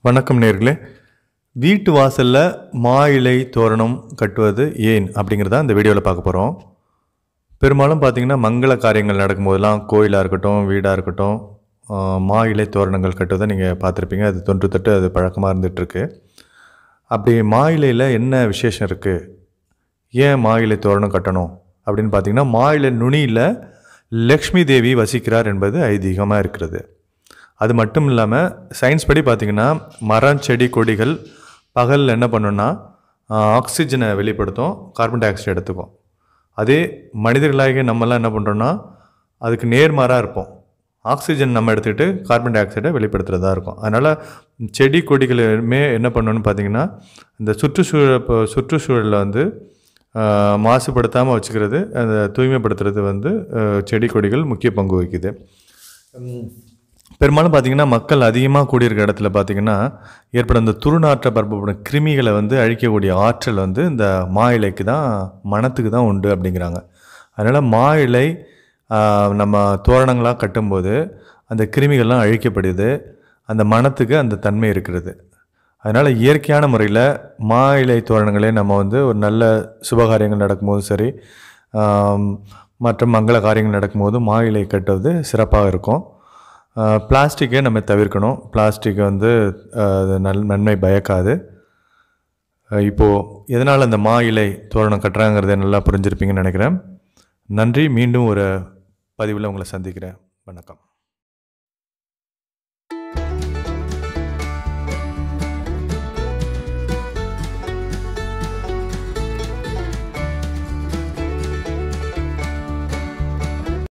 வணக்கம் நேர்களே வீட்டு வாசலில் மா இலை தோரணம் கட்டுவது ஏன் அப்படிங்கிறத இந்த வீடியோவில் பார்க்க போகிறோம் பெரும்பாலும் பார்த்தீங்கன்னா மங்கள காரியங்கள் நடக்கும்போதெல்லாம் கோயிலாக இருக்கட்டும் வீடாக இருக்கட்டும் ஆஹ், மா இலை தோரணங்கள் கட்டுவதை நீங்கள் பார்த்துருப்பீங்க அது தொன்று தொட்டு அது பழக்கமாக இருந்துகிட்ருக்கு அப்படி மா இலையில் என்ன விசேஷம் இருக்குது ஏன் மா இலை தோரணம் கட்டணும் அப்படின்னு பார்த்தீங்கன்னா மா இலை நுனியில் லக்ஷ்மி தேவி வசிக்கிறார் என்பது ஐதீகமாக இருக்கிறது அது மட்டும் இல்லாமல் சயின்ஸ் படி பார்த்திங்கன்னா மரம் செடி கொடிகள் பகலில் என்ன பண்ணுன்னா ஆக்சிஜனை வெளிப்படுத்தும் கார்பன் டை ஆக்சைடு எடுத்துக்கும் அதே மனிதர்களாகிய நம்மலாம் என்ன பண்ணுறோன்னா அதுக்கு நேர்மாறாக இருப்போம் ஆக்சிஜன் நம்ம எடுத்துக்கிட்டு கார்பன் டை ஆக்சைடை வெளிப்படுத்துகிறதா இருக்கும் அதனால் செடி கொடிகளுமே என்ன பண்ணணும்னு பார்த்தீங்கன்னா இந்த சுற்றுச்சூழல் இப்போ சுற்றுச்சூழலில் வந்து மாசுபடுத்தாமல் வச்சுக்கிறது அந்த தூய்மைப்படுத்துறது வந்து ஆஹ், செடி கொடிகள் முக்கிய பங்கு வகிக்குது உம், பெரும்பாலும் பார்த்தீங்கன்னா மக்கள் அதிகமாக கூடியிருக்க இடத்துல பார்த்தீங்கன்னா ஏற்படும் இந்த துருநாற்ற பரப்பப்படும் கிருமிகளை வந்து அழிக்கக்கூடிய ஆற்றல் வந்து இந்த மா இலைக்கு தான் மனத்துக்கு தான் உண்டு அப்படிங்கிறாங்க அதனால் மா இலை ஆஹ், நம்ம தோரணங்களாக கட்டும்போது அந்த கிருமிகள்லாம் அழிக்கப்படுது அந்த மனத்துக்கு அந்த தன்மை இருக்கிறது அதனால் இயற்கையான முறையில் மா இலை தோரணங்களே நம்ம வந்து ஒரு நல்ல சுபகாரியங்கள் நடக்கும்போதும் சரி ஆம், மற்ற மங்கள காரியங்கள் நடக்கும்போது மா இலை கட்டுவது சிறப்பாக இருக்கும் பிளாஸ்டிக்கை நம்ம தவிர்க்கணும் பிளாஸ்டிக் வந்து ஆஹ், அது நல் நன்மை பயக்காது ஆஹ், இப்போது எதனால் அந்த மா இலை தோரணம் கட்டுறாங்கிறத நல்லா புரிஞ்சிருப்பீங்கன்னு நினைக்கிறேன் நன்றி மீண்டும் ஒரு பதிவில் உங்களை சந்திக்கிறேன் வணக்கம்